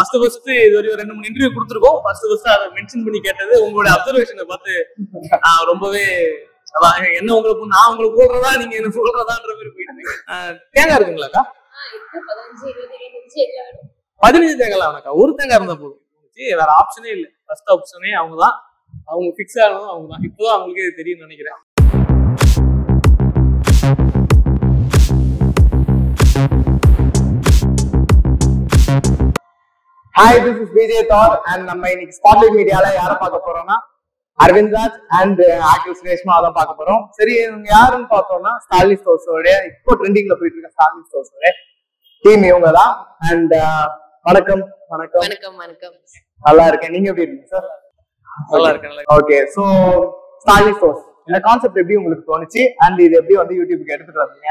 First first இது ஒரு ரெண்டு மூணு இன்டர்வியூ கொடுத்துருக்கோம் ஃபர்ஸ்ட் ஃபர்ஸ்ட் அதை மென்ஷன் பண்ணி கேட்டது உங்களோட அப்சர்வேஷனை பார்த்து ஆஹ் ரொம்பவே அதான் என்ன உங்களுக்கு நான் உங்களுக்கு போடுறதா நீங்க என்ன சொல்றதான்ற மாதிரி போயிட்டு இருக்கு. ஆஹ் தேங்காய் இருக்குங்களாக்கா பதினஞ்சு தேங்காய் வேணாக்கா ஒரு தேங்காய் இருந்தா போதும் சரி, வேற ஆப்ஷனே இல்லை ஃபர்ஸ்ட் ஆப்ஷனே அவங்க தான் அவங்க ஃபிக்ஸ் ஆகணும் அவங்க தான் இப்போதான் அவங்களுக்கே இது தெரியும்னு நினைக்கிறேன் ஹாய் திஸ் இஸ் விஜய் தார் அண்ட் நம்ம இன்னைக்கு ஸ்பாட்லைட் மீடியால யார பார்க்க போறோம்னா அரவிந்த் ராஜ் அண்ட் ஆக்டர் ரேஷ்மா தான் பார்க்க போறோம் சரி இவங்க யாருன்னு பார்த்தோம்னா ஸ்டாலின் ஸ்டோர்ஸோட இப்போ ட்ரெண்டிங்ல போயிட்டு இருக்க ஸ்டாலின் ஸ்டோர்ஸோட டீம் இவங்க தான் அண்ட் வணக்கம் வணக்கம் வணக்கம் வணக்கம் நல்லா இருக்கேன் நீங்க எப்படி இருக்கீங்க சார் நல்லா இருக்கு நல்லா இருக்கு. ஓகே சோ ஸ்டாலின் ஸ்டோர்ஸ் இந்த கான்செப்ட் எப்படி உங்களுக்கு தோணுச்சு அண்ட் இது எப்படி வந்து யூடியூப்க்கு எடுத்துட்டு வந்தீங்க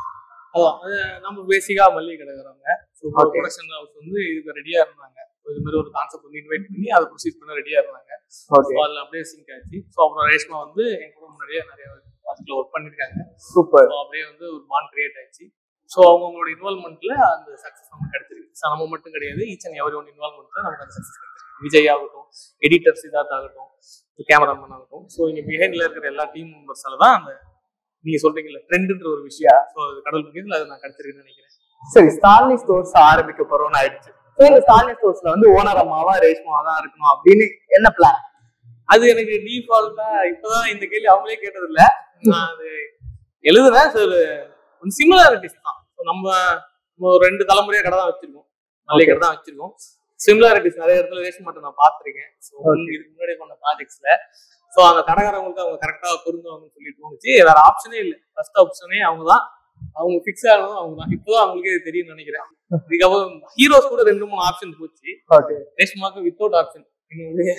அதான் அது நம்ம பேசிக்கா மல்லிகை கடைக்கிறவங்க ஸோ Okay. ப்ரொடக்ஷன் ஹவுஸ் வந்து இதுக்கு ரெடியா இருந்தாங்க இது மாதிரி ஒரு கான்செப்ட் வந்து இன்வைட் பண்ணி அதை ப்ரொசீட் பண்ண ரெடியா இருந்தாங்க ஓகே ஸோ அதில் அப்படியே சிங்க் ஆச்சு ஸோ அப்புறம் ரேஷ்மா வந்து என் கூட முன்னாடியே நிறைய ப்ராஜெக்ட்ல ஒர்க் பண்ணிருக்காங்க சூப்பர் ஸோ அப்படியே வந்து ஒரு பாண்ட் கிரியேட் ஆயிடுச்சு ஸோ அவங்களோட இன்வால்மெண்ட்ல அந்த சக்ஸஸ் நமக்கு கிடைச்சிருக்கு ஸோ நம்ம மட்டும் கிடையாது ஈச் அண்ட் எவரி ஒன் இன்வால்மெண்ட்ல நமக்கு அந்த சக்ஸஸ் கிடைச்சிருக்கு விஜய் ஆகட்டும் எடிட்டர் சித்தார்த் ஆகட்டும் கேமராமேன் ஆகட்டும் ஸோ இங்க பிஹைண்ட்ல இருக்கிற எல்லா டீம் மெம்பர்ஸால தான் அந்த நீங்க சொல்றீங்கல்ல ட்ரெண்டுன்ற ஒரு விஷயம் ஸோ அது கடவுள் முக்கியத்தில் அது நான் கிடைச்சிருக்குன்னு நினைக்கிறேன் சரி ஸ்டாலின் ஸ்டோர்ஸ் ஆரம்பிக்க போறோம்னு ஆயிடுச்சு ஸோ இந்த ஸ்டாலின் ஸ்டோர்ஸ்ல வந்து ஓனர் அம்மாவா ரேஷ்மாவா தான் இருக்கணும் அப்படின்னு என்ன பிளான் அது எனக்கு டிஃபால்ட்டா இப்பதான் இந்த கேள்வி அவங்களே கேட்டது இல்ல நான் அது எழுதுறேன் ஸோ கொஞ்சம் சிமிலாரிட்டிஸ் தான் So நம்ம நம்ம ஒரு ரெண்டு தலைமுறையா கடை தான் வச்சிருக்கோம் மல்லிகை கடை தான் வச்சிருக்கோம் சிமிலாரிட்டிஸ் நிறைய இடத்துல ரேஷன் மட்டும் நான் பார்த்திருக்கேன் ஸோ இதுக்கு முன்னாடி பண்ண ப்ராஜெக்ட்ஸ்ல ஸோ அந்த கடைக்காரவங்களுக்கு அவங்க கரெக்டா பொருந்துவாங்கன்னு சொல்லி தோணுச்சு வேற ஆப்ஷனே இல்லை ஃபர்ஸ்ட் ஆப்ஷனே அவங்க தான் அவங்க ஃபிக்ஸ் ஆகணும் அவங்க தான் இப்போதான் அவங்களுக்கே இது தெரியும்னு நினைக்கிறேன் இதுக்கப்புறம் ஹீரோஸ் கூட ரெண்டு மூணு ஆப்ஷன் போச்சு ஓகே ரேஷ்மாக்கு வித்தவுட் ஆப்ஷன் இன்னும்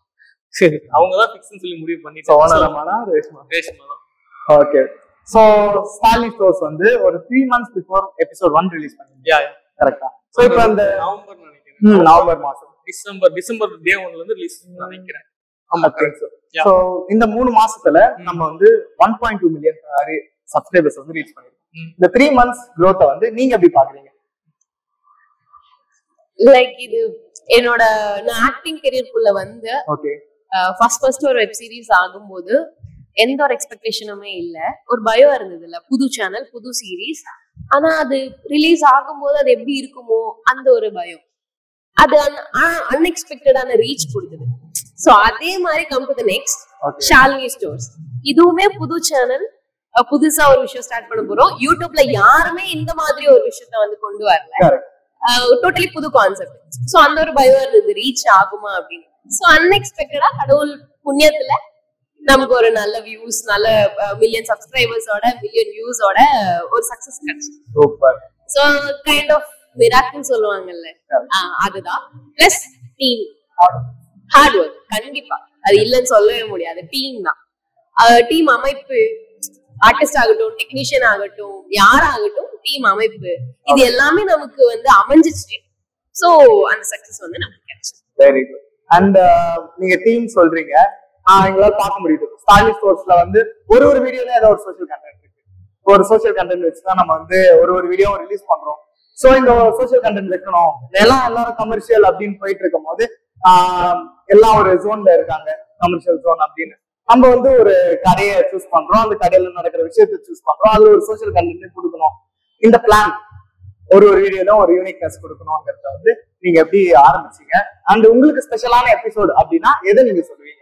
சரி அவங்க தான் ஃபிக்ஸ்னு சொல்லி முடிவு ஸோ ஓனர் பண்ணிட்டு அம்மானா ரேஷ்மா ரேஷ்மா தான் ஓகே ஸோ ஸ்டாலின் ஸ்டோர்ஸ் வந்து ஒரு three months before episode one release பண்ணீங்க யா கரெக்டா ஸோ இப்போ அந்த நவம்பர் ம், நினைக்கிறேன் நவம்பர் மாசம் டிசம்பர் டிசம்பர் டே ஒன்ல இருந்து ரிலீஸ் நினைக்கிறேன் ஆமா கரெக்ட் Yeah. ஸோ இந்த மூணு மாசத்துல நம்ம வந்து one point two million subscribers வந்து ரீச் பண்ணிருக்கோம் ம். இந்த த்ரீ மந்த்ஸ் க்ரோத்தை வந்து நீங்க எப்படி பாக்குறீங்க லைக் இது என்னோட நான் ஆக்டிங் கெரியர்க்குள்ள வந்து ஓகே ஃபர்ஸ்ட் ஃபர்ஸ்ட் ஒரு வெப் சீரிஸ் ஆகும்போது எந்த ஒரு எக்ஸ்பெக்டேஷனுமே இல்ல ஒரு பயம் இருந்தது இல்ல புது சேனல் புது சீரிஸ் ஆனா அது ரிலீஸ் ஆகும்போது அது எப்படி இருக்குமோ அந்த ஒரு பயம் அது அன்எக்ஸ்பெக்டடான ரீச் கொடுத்தது சோ அதே மாதிரி come to the next okay Shalini stores இதுவுமே புது சேனல் புதுசா ஒரு விஷயம் ஸ்டார்ட் பண்ண போறோம் யூடியூப்ல யாருமே இந்த மாதிரி ஒரு விஷயத்த வந்து கொண்டு வரல கரெக்ட் டோட்டலி புது கான்செப்ட் சோ அந்த ஒரு பயம் இருந்தது ரீச் ஆகுமா அப்படின்னு சோ அன்எக்ஸ்பெக்டடா கடவுள் புண்ணியத்துல நமக்கு ஒரு நல்ல வியூஸ் நல்ல மில்லியன் சப்ஸ்கிரைபர்ஸோட மில்லியன் வியூஸோட ஒரு சக்சஸ் கிடைச்சு super so kind of miracle சொல்லுவாங்கல்ல ஆஹ் அதுதான் பிளஸ் டீம் ஹார்ட் ஒர்க் கண்டிப்பா அது இல்லைன்னு சொல்லவே முடியாது டீம் தான் டீம் அமைப்பு ஆர்டிஸ்ட் ஆகட்டும் டெக்னீஷியன் ஆகட்டும் யாராகட்டும் டீம் அமைப்பு இது எல்லாமே நமக்கு வந்து அமைஞ்சிச்சு சோ அந்த சக்சஸ் வந்து நமக்கு கிடைச்சு வெரி குட் அண்ட் நீங்க டீம் சொல்றீங்க ஆஹ் எங்களால பார்க்க முடியுது ஸ்டாலின் ஸ்டோர்ஸ்ல வந்து ஒரு ஒரு வீடியோல ஏதோ ஒரு சோஷியல் கண்டென்ட் இருக்கு ஒரு சோஷியல் கண்டென்ட் வச்சு தான் நம்ம வந்து ஒரு ஒரு வீடியோ ரிலீஸ் பண்றோம் சோ இந்த சோஷியல் கண்டென்ட் வைக்கணும் எல்லாம் எல்லாரும் கமர்ஷியல் அப்படின்னு போயிட்டு இருக்கும் போது ஆஹ் எல்லாம் ஒரு ஜோன்ல இருக்காங்க கமர்ஷியல் ஜோன் அப்படின்னு நம்ம வந்து ஒரு கடையை சூஸ் பண்றோம் அந்த கடையில நடக்கிற விஷயத்தை சூஸ் பண்றோம் அதுல ஒரு சோஷியல் கண்டென்ட் கொடுக்கணும் இந்த பிளான் ஒரு ஒரு வீடியோல ஒரு யூனிக்னஸ் கொடுக்கணுங்கிறத வந்து நீங்க எப்படி ஆரம்பிச்சீங்க அண்ட் உங்களுக்கு ஸ்பெஷலான எபிசோட் அப்படின்னா எதை நீங்க சொல்லுவீங்க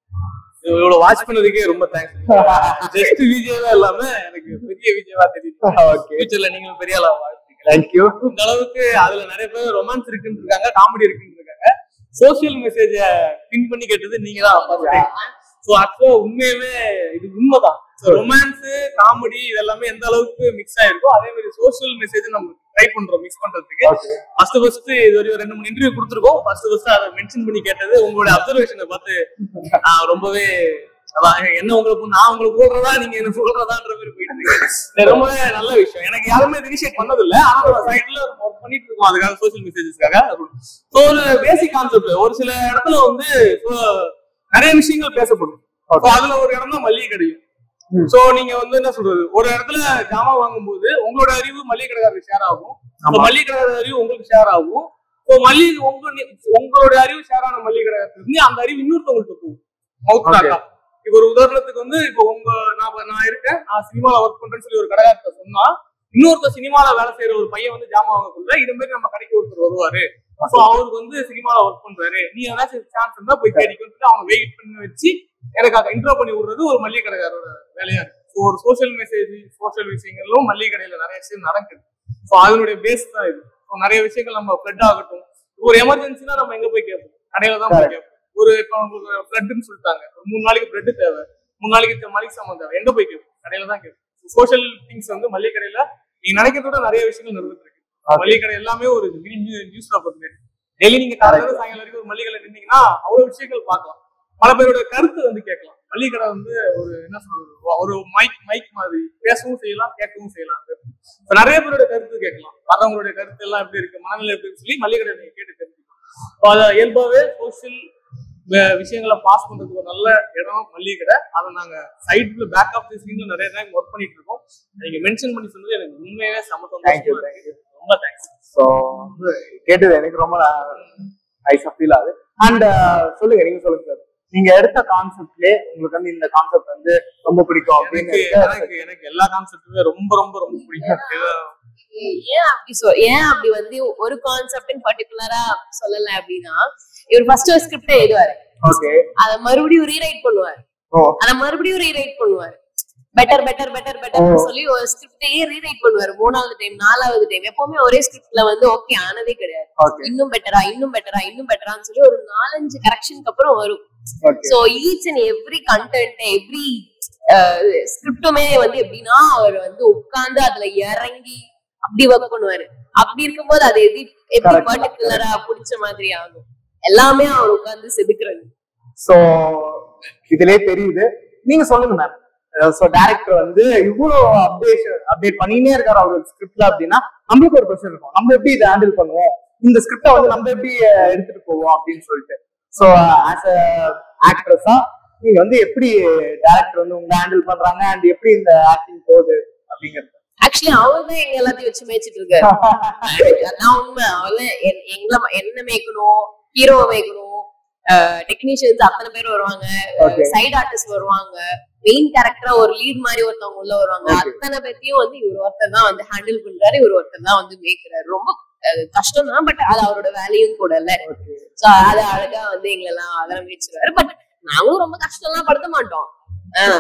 இவ்வளவு வாட்ச் பண்ணதுக்கே ரொம்ப தேங்க்ஸ் ஜஸ்ட் விஜயவா இல்லாம எனக்கு பெரிய விஜயவா தெரியுது ஓகே ஃபியூச்சர்ல நீங்களும் பெரிய அளவு வாழ்த்துக்கிறேன் தேங்க்யூ இந்த அளவுக்கு அதுல நிறைய பேர் ரொமான்ஸ் இருக்குன்னு இருக்காங்க காமெடி இருக்குன்னு இருக்காங்க சோசியல் மெசேஜ பின் பண்ணி கேட்டது நீங்க தான் சோ ஆக்சுவலா உண்மையுமே இது உண்மைதான் ரொமான்ஸ் காமெடி இதெல்லாமே எந்த அளவுக்கு மிக்ஸ் ஆயிருக்கோ அதே மாதிரி சோசியல் மெசேஜ் நம்ம ட்ரை பண்றோம் மிக்ஸ் பண்றதுக்கு ஓகே ஃபர்ஸ்ட் ஃபர்ஸ்ட் இது ஒரு ரெண்டு மூணு இன்டர்வியூ கொடுத்துருக்கோம் ஃபர்ஸ்ட் ஃபர்ஸ்ட் அதை மென்ஷன் பண்ணி கேட்டது உங்களோட அப்சர்வேஷனை பார்த்து ஆஹ் ரொம்பவே அதான் என்ன உங்களுக்கு நான் உங்களுக்கு போடுறதா நீங்க என்ன சொல்றதான்ற மாதிரி போயிட்டு இருக்கு இது ரொம்பவே நல்ல விஷயம் எனக்கு யாருமே இனிஷியேட் பண்ணது இல்ல ஆனா சைட்ல ஒர்க் பண்ணிட்டு இருக்கோம் அதுக்காக சோசியல் மெசேஜஸ்க்காக ஸோ ஒரு பேசிக் கான்செப்ட் ஒரு சில இடத்துல வந்து so, நிறைய விஷயங்கள் பேசப்படும் So, அதுல ஒரு இடம் தான் மல்லிகை கிடைக்கும் ம். சோ நீங்க வந்து என்ன சொல்றது ஒரு இடத்துல ஜாமான் வாங்கும்போது உங்களோட அறிவு மல்லிகை கடைக்காரருக்கு ஷேர் ஆகும் So, ஆமா. மல்லிகை கடைக்காரர் அறிவு உங்களுக்கு ஷேர் ஆகும் இப்போ மல்லி உங்க நி- உங்களுடைய அறிவு ஷேர் ஆன மல்லிகை கடை இருந்து அந்த அறிவு இன்னொருத்தவங்களுக்கு போகும் மவுத் Okay. டாக்கா இப்போ ஒரு உதாரணத்துக்கு வந்து இப்போ உங்க நான் இப்ப நான் இருக்கேன் நான் சினிமால ஒர்க் பண்றேன்னு சொல்லி ஒரு கடைக்காரத்தை சொன்னா இன்னொருத்தர் சினிமால வேலை செய்யற ஒரு பையன் வந்து ஜாமா வாங்கக்குள்ள இது மாதிரி நம்ம கடைக்கு ஒருத்தர் வருவாரு சோ அவருக்கு வந்து சினிமால ஒர்க் பண்றாரு நீ ஏதாச்சும் சான்ஸ் இருந்தா போய் தேடிக்கொண்டு அவங்க வெயிட் பண்ணி வச்சு எனக்கு அதை இன்ட்ரோ பண்ணி விடுறது ஒரு மல்லிகை கடைக்காரோட வேலையா இருக்கு ஸோ ஒரு சோஷியல் மெசேஜ் சோஷியல் விஷயங்களும் மல்லிகை கடையில நிறைய விஷயம் நடக்குது ஸோ அதனுடைய பேஸ் தான் இது ஸோ நிறைய விஷயங்கள் நம்ம ஃப்ளட் ஆகட்டும் ஒரு எமர்ஜென்சினா நம்ம எங்க போய் கேட்போம் கடையில தான் போய் கேட்போம் ஒரு இப்போ உங்களுக்கு ஃப்ளட்னு சொல்லிட்டாங்க ஒரு மூணு நாளைக்கு பிரெட் தேவை மூணு நாளைக்கு மளிகை சாமான் தேவை எங்க போய் கேட்போம் கடையில தான் கேட்போம் சோஷியல் திங்ஸ் வந்து மல்லிகை கடையில நீங்க நினைக்கிறத விட நிறைய விஷயங்கள் நடந்துட்டு இருக்கு மளிகை கடை எல்லாமே ஒரு நியூஸ் பேப்பர் மாதிரி டெய்லி நீங்க காலையில சாயங்காலம் வரைக்கும் ஒரு மளிகை கடை நின்னீங்கன்னா அவ்வளவு விஷயங்கள் பார்க்கலாம் பல பேரோட கருத்து வந்து கேட்கலாம் மளிகை கடை வந்து ஒரு என்ன சொல்றது ஒரு மைக் மைக் மாதிரி பேசவும் செய்யலாம் கேட்கவும் செய்யலாம் இப்ப நிறைய பேரோட கருத்து கேட்கலாம் வர்றவங்களுடைய கருத்து எல்லாம் எப்படி இருக்கு மனநிலை எப்படி இருக்குன்னு சொல்லி மளிகை கடை நீங்க கேட்டு தெரிஞ்சுக்கலாம் இப்போ அதை இயல்பாவே சோஷியல் விஷயங்களை பாஸ் பண்றதுக்கு ஒரு நல்ல இடம் மளிகை கடை அதை நாங்க சைட்ல பேக் ஆஃப் தி ஸ்கிரீன்ல நிறைய டைம் ஒர்க் பண்ணிட்டு இருக்கோம் நீங்க மென்ஷன் பண்ணி சொன்னது எனக்கு உண்மையாவே சம Thank you, சந்தோஷமா thank இருக்கு ரொம்ப தேங்க்ஸ் ஸோ கேட்டது எனக்கு ரொம்ப நைஸா ஃபீல் ஆகுது அண்ட் சொல்லுங்க நீங்க சொல்லுங்க சார் நீங்க எடுத்த கான்செப்ட்லயே உங்களுக்கு வந்து இந்த கான்செப்ட் வந்து ரொம்ப பிடிக்கும் அப்படின்னு எனக்கு எனக்கு எனக்கு எல்லா கான்செப்ட்டுமே ரொம்ப ரொம்ப ரொம்ப பிடிக்கும் இது- ஏன் அப்படி சொல் ஏன் அப்படி வந்து ஒரு கான்செப்ட் பர்டிகுலரா சொல்லல அப்படின்னா இவர் ஃபர்ஸ்ட் ஒரு ஸ்கிரிப்ட் எழுதுவாரு ஓகே அத மறுபடியும் ரீரைட் பண்ணுவார் ஓ அத மறுபடியும் ரீரைட் பண்ணுவார் பெட்டர் பெட்டர் பெட்டர் பெட்டர் சொல்லி ஒரு ஸ்கிரிப்டையே ரீரைட் பண்ணுவாரு மூணாவது டைம் நாலாவது டைம் எப்பவுமே ஒரே ஸ்கிரிப்ட்ல வந்து ஓகே ஆனதே கிடையாது ஓகே இன்னும் பெட்டரா இன்னும் பெட்டரா இன்னும் பெட்டரான்னு சொல்லி ஒரு நாலஞ்சு கரெக்ஷனுக்கு அப்புறம் வரும் okay so each and every content every ஸ்கிரிப்டுமே வந்து எப்படின்னா அவர் வந்து உட்கார்ந்து அதுல இறங்கி அப்படி ஒர்க் பண்ணுவாரு அப்படி இருக்கும்போது அது எது எப்படி Correct. பர்டிகுலரா பிடிச்ச மாதிரி ஆகும் எல்லாமே அவர் உட்கார்ந்து செதுக்குறது ஸோ இதுலயே தெரியுது நீங்க சொல்லுங்க மேம் ஸோ டேரக்டர் வந்து இவ்வளோ அப்டேஷன் அப்டேட் பண்ணினே இருக்காரு அவரோட ஸ்கிரிப்ட்ல அப்படின்னா நம்மளுக்கு ஒரு கொஸ்டின் இருக்கும் நம்ம எப்படி இதை ஹேண்டில் பண்ணுவோம் இந்த ஸ்கிரிப்டை வந்து நம்ம எப்படி அஹ், எடுத்துட்டு போவோம் அப்படின்னு சொல்லிட்டு ஸோ ஆஸ் அ ஆக்ட்ரஸா நீங்க வந்து எப்படி டேரக்டர் வந்து உங்க ஹேண்டில் பண்றாங்க அண்ட் எப்படி இந்த ஆக்டிங் போகுது அப்படிங்கிறது ஆக்சுவலி அவர் தான் எங்க எல்லாத்தையும் வச்சு மேய்ச்சிட்டு இருக்காரு அதான் உண்மை அவர் எங்களை என்ன மேய்க்கணும் ஹீரோவை மேய்க்கணும் டெக்னீஷியன்ஸ் அத்தனை பேர் வருவாங்க Okay. சைடு ஆர்டிஸ்ட் வருவாங்க மெயின் கேரக்டரா ஒரு லீட் மாதிரி ஒருத்தவங்க உள்ள வருவாங்க Okay. அத்தனை பேர்த்தையும் வந்து இவர் ஒருத்தர் தான் வந்து ஹேண்டில் பண்றாரு இவர் ஒருத்தர் தான் வந்து மேய்க்கிறாரு ரொம்ப அஹ், கஷ்டம் தான் பட் அது அவரோட வேலையும் கூட இல்ல சோ அது அழகா வந்து எங்களை எல்லாம் அதெல்லாம் மேய்ச்சிருவாரு பட் நாங்களும் ரொம்ப கஷ்டம் எல்லாம் படுத்த மாட்டோம் ஆஹ்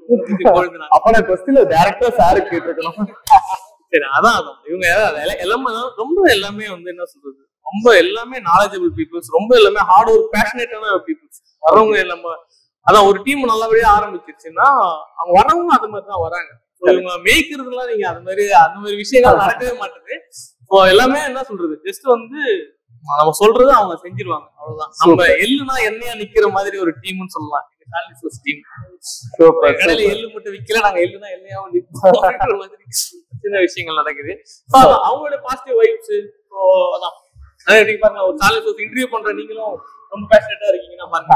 பொழுது அப்ப நான் கொஸ்டின் டேரக்டர் சாரு கேட்டிருக்கணும் சரி அதான் அதான் இவங்க எல்லாம் எல்லாமே ரொம்ப எல்லாமே வந்து என்ன சொல்றது ரொம்ப எல்லாமே நாலேஜபிள் பீப்புள்ஸ் ரொம்ப எல்லாமே ஹார்ட் ஒர்க் பேஷனேட்டான பீப்புள்ஸ் வரவங்க எல்லாமே அதான் ஒரு டீம் நல்லபடியா ஆரம்பிச்சிருச்சுன்னா அவங்க வரவங்க அது மாதிரி தான் வராங்க So இவங்க மேய்க்கிறதுலாம் நீங்க அந்த மாதிரி அந்த மாதிரி விஷயங்கள் நடக்கவே மாட்டேது ஸோ எல்லாமே என்ன சொல்றது ஜஸ்ட் வந்து நம்ம சொல்றது அவங்க செஞ்சிருவாங்க அவ்வளவுதான் நம்ம எள்ளுனா எண்ணெயா நிக்கிற மாதிரி ஒரு டீம்னு சொல்லலாம் டீம் சூப்பர் கடையில எள்ளு மட்டும் விக்கல நாங்க எள்ளுனா எண்ணெயாவும் நிப்போம் அப்படின்ற மாதிரி சின்ன விஷயங்கள் நடக்குது So, அதான் அவங்களோட பாசிட்டிவ் வைப்ஸ் அதான் அதான் எப்படி பாருங்க ஒரு காலேஜ் ஒரு இன்டர்வியூ பண்ற நீங்களும் ரொம்ப பேஷனேட்டா இருக்கீங்கன்னா பாருங்க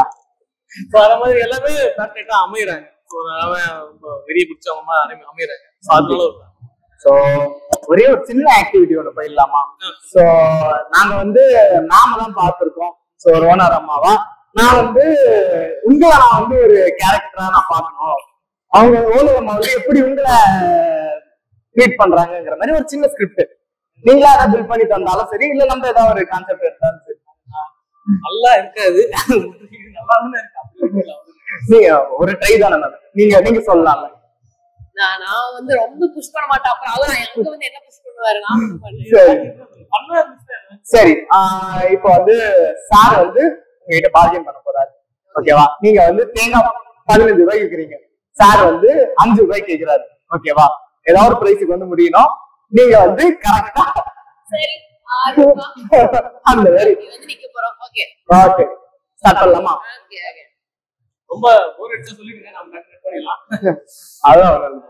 ஸோ அத மாதிரி எல்லாமே பேஷனேட்டா அமையறாங்க ஸோ எல்லாமே ரொம்ப வெறிய பிடிச்சவங்க மாதிரி அமை- அமையறாங்க ஸோ அதனால ஒரு சோ ஒரே ஒரு சின்ன ஆக்டிவிட்டி ஒண்ணு போயிடலாமா ம். சோ நாங்க வந்து நாம தான் பார்த்திருக்கோம் சோ ஒரு ஓனர் அம்மாவா நான் வந்து உங்களை நான் வந்து ஒரு கேரக்டரா நான் பார்க்கணும் அவங்க ஓனர் அம்மா வந்து எப்படி உங்களை ட்ரீட் பண்றாங்கங்கிற மாதிரி ஒரு சின்ன ஸ்கிரிப்ட் நீங்களா அதை பில்ட் பண்ணி தந்தாலும் சரி இல்ல நம்ம ஏதாவது ஒரு கான்செப்ட் எடுத்தாலும் சரி நல்லா இருக்காது இது நல்லா தானே இருக்கு அப்படி ஒண்ணும் இல்ல. நீங்க ஒரு ட்ரை தானே மேம் நீங்க நீங்க சொல்லலாம்ல நான் நான் வந்து ரொம்ப புஷ் பண்ண மாட்டேன் அப்புறம் அவர் எனக்கு வந்து என்ன புஷ் பண்ணுவாரு நான் push பண்ணுவேன் சரி பண்ணா இருந்துச்சு. சரி ஆஹ் இப்போ வந்து சார் வந்து உங்ககிட்ட பார்கெயின் பண்ண போறாரு ஓகேவா நீங்க வந்து தேங்காய் பதினஞ்சு ரூபாய்க்கு விற்கிறீங்க சார் வந்து அஞ்சு ரூபாய்க்கு கேட்கிறாரு ஓகேவா ஏதாவது ஒரு பிரைஸுக்கு வந்து முடியணும் நீங்க வந்து கரெக்டா சரி ஆறு ரூபாய். அந்த மாதிரி நீ வந்து நிக்க போறோம் ஓகே ஓகே ஸ்டார்ட் பண்ணலாமா ஓகே ஓகே ரொம்ப போர் அடிச்சா சொல்லிடுங்க நம்ம கட் பண்ணிடலாம் அதான் நல்லது.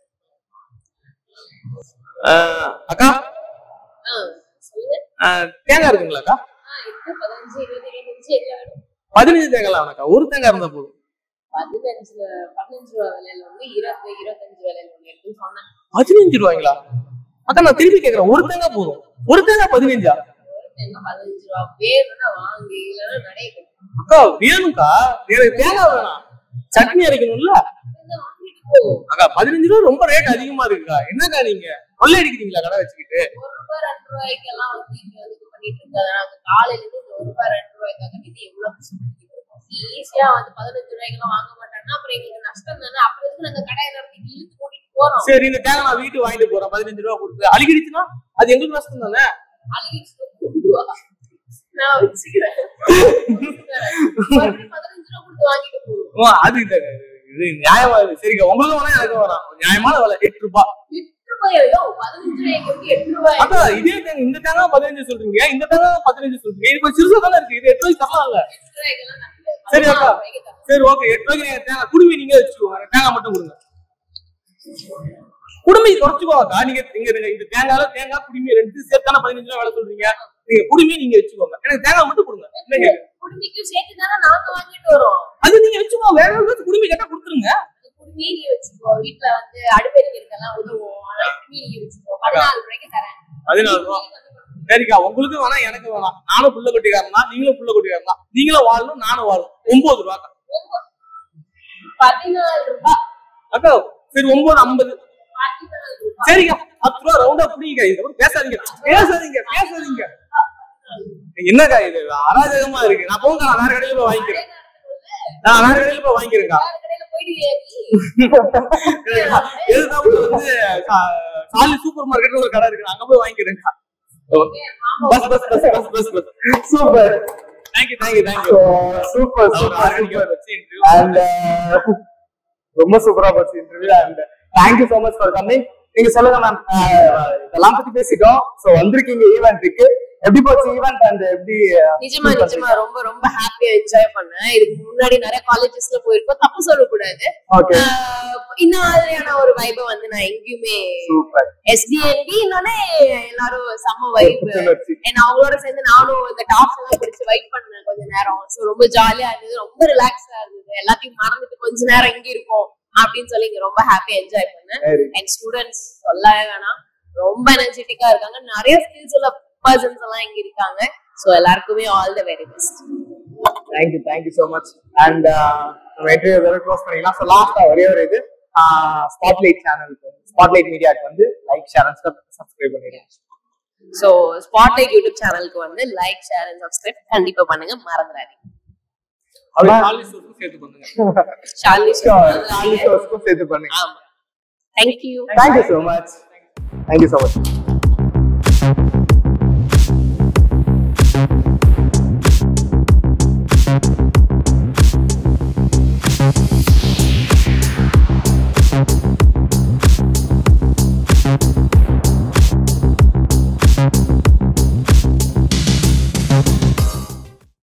அஹ் அக்கா ஆ சொல்லுங்க அஹ் தேங்காய் இருக்குங்களாக்கா ஆ இருக்கு பதினஞ்சு இருபது இருபத்தஞ்சு எவ்வளவு வேணும் பதினஞ்சு தேங்காய் வேணாக்கா ஒரு தேங்காய் இருந்தா போதும் பதினஞ்சுல பதினஞ்சு ரூபா விலையில ஒண்ணு இருபது இருபத்தஞ்சு விலையில ஒண்ணு இருக்குன்னு சொன்னேன் பதினஞ்சு ரூபாய்ங்களா அக்கா நான் திருப்பி கேக்குறேன் ஒரு தேங்காய் போதும் ஒரு தேங்காய் பதினஞ்சா என்ன பதினஞ்சு ரூபா வேணும்னா வாங்கு இல்லைன்னா நிறைய அக்கா வேணும்க்கா எனக்கு தேங்காய் வேணாம் சட்னி அரைக்கணும்ல வாங்கிட்டு போ அக்கா பதினஞ்சு ரூபா ரொம்ப ரேட் அதிகமா இருக்குக்கா என்னக்கா நீங்க கொள்ளை அடிக்கிறீங்களா கடை வச்சுக்கிட்டு ஒரு ரூபாய் ரெண்டு ரூபாய்க்கு எல்லாம் வந்து இங்க வந்து இது பண்ணிட்டு இருக்காங்க நாங்க காலையில இருந்து இந்த ஒரு ரூபாய் ரெண்டு ரூபாய்க்காக கட்டிட்டு எவ்வளவு கஷ்டப்பட்டு இருக்கோம் ஈஸியா வந்து பதினஞ்சு ரூபாய்க்கு எல்லாம் வாங்க மாட்டாங்கன்னா அப்புறம் எங்களுக்கு நஷ்டம் தானே அப்புறம் எதுக்கு நாங்க கடையை நடத்திட்டு இழுத்து கூட்டிட்டு போறோம் சரி இந்த தேங்காய் நான் வீட்டுக்கு வாங்கிட்டு போறேன் பதினஞ்சு ரூபா கொடுத்து அழுகிடுச்சுன்னா அது எங்களுக்கு நஷ்டம் தானே அழுகிட்டு கூட்டிட்டு வா. நான் வச்சுக்கிறேன் மறுபடியும் பதினஞ்சு ரூபா கொடுத்து வாங்கிட்டு போவோம் ஓ, அது இந்த இது நியாயமா இருக்கு சரிக்கா உங்களுக்கு வேணா எனக்கு வேணாம் நியாயமான விலை எட்டு ரூபாய் எட்டு ரூபாயோ பதினஞ்சு ரூபாய்க்கு வந்து எட்டு ரூபாய் அக்கா இதே தேங்காய் இந்த தேங்காய் பதினஞ்சு சொல்றீங்க இந்த தேங்காய் பதினஞ்சு சொல்றீங்க இது கொஞ்சம் சிறுசா தானே இருக்கு இது எட்டு ரூபாய்க்கு தரலாம்ல எட்டு ரூபாய்க்கெல்லாம் நாங்க சரி அக்கா. பதினாறு ரூபாய்க்கு தரோம். சரி ஓகே எட்டு ரூபாய்க்கு நீங்க தேங்காய் குடுமி நீங்க வச்சுக்கோங்க எனக்கு தேங்காய் மட்டும் கொடுங்க குடுமி குறைச்சுக்கோங்கக்கா நீங்க நீங்க நீங்க இந்த தேங்காய் தேங்காய் குடுமி ரெண்டு சேர்த்தான பதினஞ்சு ரூபா வேலை சொல்றீங்க நீங்க குடுமி நீங்க வச்சுக்கோங்க எனக்கு தேங்காய் மட்டும் கொடுங்க என்ன கேக்குது? குடுமிக்கும் சேர்த்து தானே நாங்க வாங்கிட்டு வரோம் அது நீங்க வச்சுக்கோங்க வேற யாராவது குடுமி கேட்டா கொடுத்துருங்க அந்த குடுமி நீ வச்சுக்கோ வீட்டுல வந்து அடுப்பெரிக்கிறதுக்கெல்லாம் உதவும் ஆனா குடுமி நீ வச்சுக்கோ பதினாலு ரூபாய்க்கு தரேன் பதினாலு ரூபா சரிக்கா உங்களுக்கு வேணாம் எனக்கு வேணாம் நானும் புள்ள கொட்டிக்காரன் தான் நீங்களும் புள்ள கொட்டிக்காரன் தான் நீங்களும் வாழணும் நானும் வாழணும் ஒன்பது ரூபாக்கா பதினாலு ரூபாய் அக்கா சரி ஒன்பது ஐம்பது பதினாலு ரூபாய் சரிங்க பத்து ரூபா ரவுண்டா புடிங்க இதுக்கப்புறம் பேசாதீங்க பேசாதீங்க பேசாதீங்க என்னக்கா இது அராஜகமா இருக்கு நான் போங்க நான் வேற கடையில போய் வாங்கிக்கிறேன் நான் வேற கடையில போய் வாங்கிக்கிறேன்க்கா வேற கடையில போயிடுவியா நீ? எதுதான் வந்து சா- சாலி சூப்பர் மார்க்கெட்ல ஒரு கடை இருக்கு நான் அங்க போய் வாங்கிக்கிறேன்க்கா மாமா பஸ் பஸ் பஸ் பஸ் பஸ் பஸ் super thank you thank you thank you super super and ரொம்ப சூப்பரா போச்சு interview and thank you so much for coming நீங்க சொல்லுங்க மேம் இதெல்லாம் பத்தி பேசிட்டோம் சோ வந்திருக்கீங்க ஈவென்ட்டுக்கு எப்படி போச்சு ஈவென்ட் அண்ட் எப்படி uh, நிஜமா feel நிஜமா ரொம்ப ரொம்ப ஹாப்பியா என்ஜாய் பண்ணேன் இதுக்கு முன்னாடி நிறைய காலேஜஸ்ல போயிருக்கோம் தப்பு சொல்லக்கூடாது ஓகே ஆஹ் இந்த மாதிரியான ஒரு வைபை வந்து நான் எங்கேயுமே சூப்பர் எஸ்டிஎன்பி இன்னொன்னே எல்லாரும் செம்ம வைப் புத்துணர்ச்சி ஏன்னா அவங்களோட சேர்ந்து நானும் இந்த டாப்ஸ் எல்லாம் பிடிச்சு வெயிட் பண்ணேன் கொஞ்ச நேரம் சோ ரொம்ப ஜாலியா இருந்தது ரொம்ப ரிலாக்ஸா இருந்தது எல்லாத்தையும் மறந்துட்டு கொஞ்ச நேரம் இங்க இருக்கோம் அப்படின்னு சொல்லி இங்க ரொம்ப ஹாப்பியா என்ஜாய் பண்ணேன் சரி அண்ட் ஸ்டூடெண்ட்ஸ் சொல்லவே வேணாம் ரொம்ப எனர்ஜெட்டிக்கா இருக்காங்க நிறைய ஸ்கில்ஸ் உள்ள பர்சன்ஸ் எல்லாம் இங்க இருக்காங்க சோ எல்லாருக்குமே all the very best thank you thank you so much and நம்ம இன்டர்வியூ இதோட க்ளோஸ் பண்ணிக்கலாம் ஸோ லாஸ்ட்டாக ஒரே ஒரு இது ஸ்பாட்லைட் சேனலுக்கு ஸ்பாட்லைட் மீடியாவுக்கு வந்து லைக் ஷேர் அண்ட் சப்ஸ்கிரைப் பண்ணிடுங்க சோ ஸ்பாட்லைட் யூடியூப் சேனலுக்கு வந்து லைக் ஷேர் அண்ட் சப்ஸ்கிரைப் கண்டிப்பா பண்ணுங்க மறந்துடாதீங்க அப்படியே சாலி சூப்பர் சேர்த்து பண்ணுங்க ஷாலினி ஷோஸ்க்கும் சேர்த்து பண்ணுங்க ஆமா thank you thank you so much thank you so much